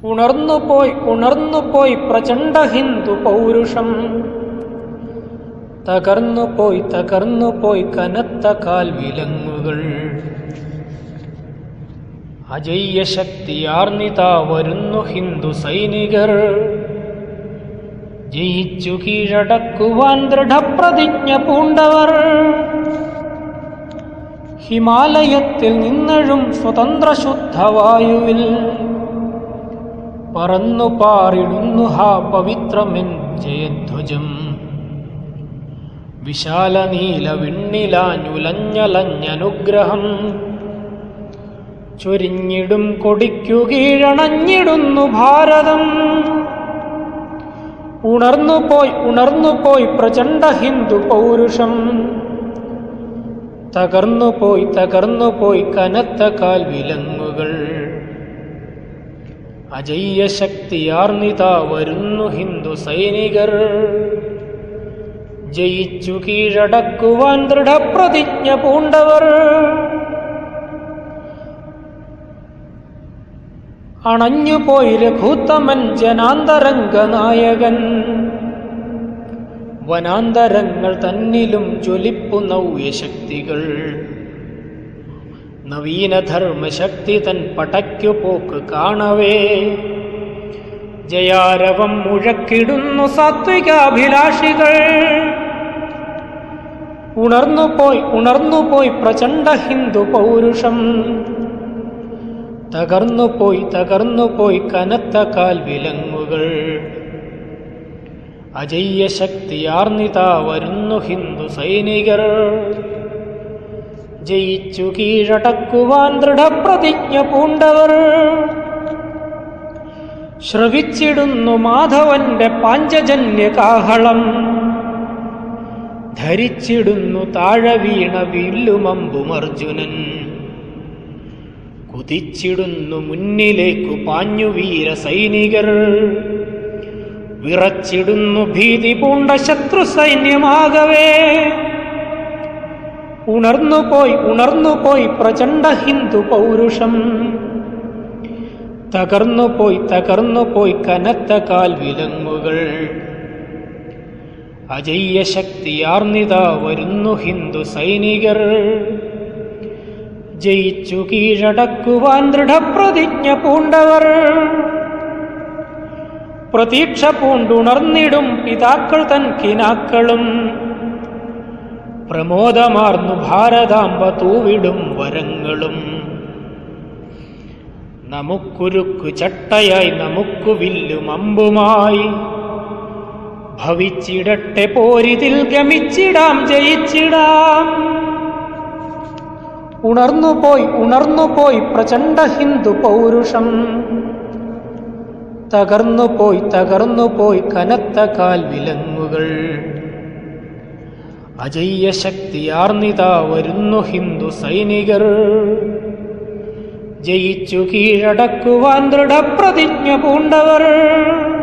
ഉണർന്നുപോയി ഉണർന്നുപോയി പ്രചണ്ഡ ഹിന്ദു പൗരുഷം തകർന്നുപോയി തകർന്നുപോയി കനത്ത കാൽ വിലങ്ങുകൾ അജയ്യ ശക്തിയാർന്നിതാ വരുന്നു ഹിന്ദു സൈനികർ ജയിച്ചു കീഴടക്കുവാൻ ദൃഢപ്രതിജ്ഞ പൂണ്ടവർ ഹിമാലയത്തിൽ നിന്നഴും സ്വതന്ത്ര ശുദ്ധവായുവിൽ പറന്നു പാറിടുന്നു ഹാ പവിത്രമെൻ ജയധ്വജം വിശാല നീല വിണ്ണിലാഞ്ഞുലഞ്ഞലഞ്ഞനുഗ്രഹം ചൊരിഞ്ഞിടും കൊടിക്കു കീഴണഞ്ഞിടുന്നു ഭാരതം ഉണർന്നുപോയി ഉണർന്നുപോയി പ്രചണ്ഡ ഹിന്ദു പൗരുഷം തകർന്നുപോയി തകർന്നുപോയി കനത്ത കാൽ വിലങ്ങുകൾ അജയ്യ ശക്തിയാർന്നിതാ വരുന്നു ഹിന്ദു സൈനികർ ജയിച്ചു കീഴടക്കുവാൻ ദൃഢപ്രതിജ്ഞ പൂണ്ടവർ അണഞ്ഞുപോയി രഘുത്തമൻ ജനാന്തരംഗ നായകൻ വനാന്തരങ്ങൾ തന്നിലും ജ്വലിപ്പു നവ്യശക്തികൾ നവീനധർമ്മശക്തി തൻ പടയ്ക്കു പോക്ക് കാണവേ ജയാരവം മുഴക്കിടുന്നു സാത്വികാഭിലാഷികൾ ഉണർന്നുപോയി ഉണർന്നുപോയി പ്രചണ്ഡ ഹിന്ദു പൗരുഷം തകർന്നുപോയി തകർന്നുപോയി കനത്ത കാൽ വിലങ്ങുകൾ അജയ്യ ശക്തിയാർന്നിതാ വരുന്നു ഹിന്ദു സൈനികർ ജയിച്ചു കീഴടക്കുവാൻ ദൃഢപ്രതിജ്ഞ പൂണ്ടവർ ശ്രവിച്ചിടുന്നു മാധവന്റെ പാഞ്ചജന്യ കാഹളം ധരിച്ചിടുന്നു താഴെ വീണ വില്ലുമമ്പുമർജുനൻ കുതിച്ചിടുന്നു മുന്നിലേക്കു പാഞ്ഞു വീര സൈനികർ വിറച്ചിടുന്നു ഭീതി പൂണ്ട ശത്രു സൈന്യമാകവേ ഉണർന്നുപോയി ഉണർന്നുപോയി പ്രചണ്ഡ ഹിന്ദു പൗരുഷം തകർന്നുപോയി തകർന്നുപോയി കനത്ത കാൽ വിലങ്ങുകൾ അജയ്യ ശക്തിയാർന്നിതാ വരുന്നു ഹിന്ദു സൈനികർ ജയിച്ചു കീഴടക്കുവാൻ ദൃഢപ്രതിജ്ഞ പൂണ്ടവർ പ്രതീക്ഷ പൂണ്ടുണർന്നിടും പിതാക്കൾ തൻ കിനാക്കളും പ്രമോദമാർന്നു ഭാരതാംബ തൂവിടും വരങ്ങളും നമുക്കുരുക്കു ചട്ടയായി നമുക്കു വില്ലും അമ്പുമായി ഭവിച്ചിടട്ടെ പോരിതിൽ ഗമിച്ചിടാം ജയിച്ചിടാം ഉണർന്നുപോയി ഉണർന്നുപോയി പ്രചണ്ഡ ഹിന്ദു പൗരുഷം തകർന്നുപോയി തകർന്നുപോയി കനത്ത കാൽ വിലങ്ങുകൾ അജയ്യ ശക്തിയാർന്നിതാ വരുന്നു ഹിന്ദു സൈനികർ ജയിച്ചു കീഴടക്കുവാൻ ദൃഢപ്രതിജ്ഞ പൂണ്ടവർ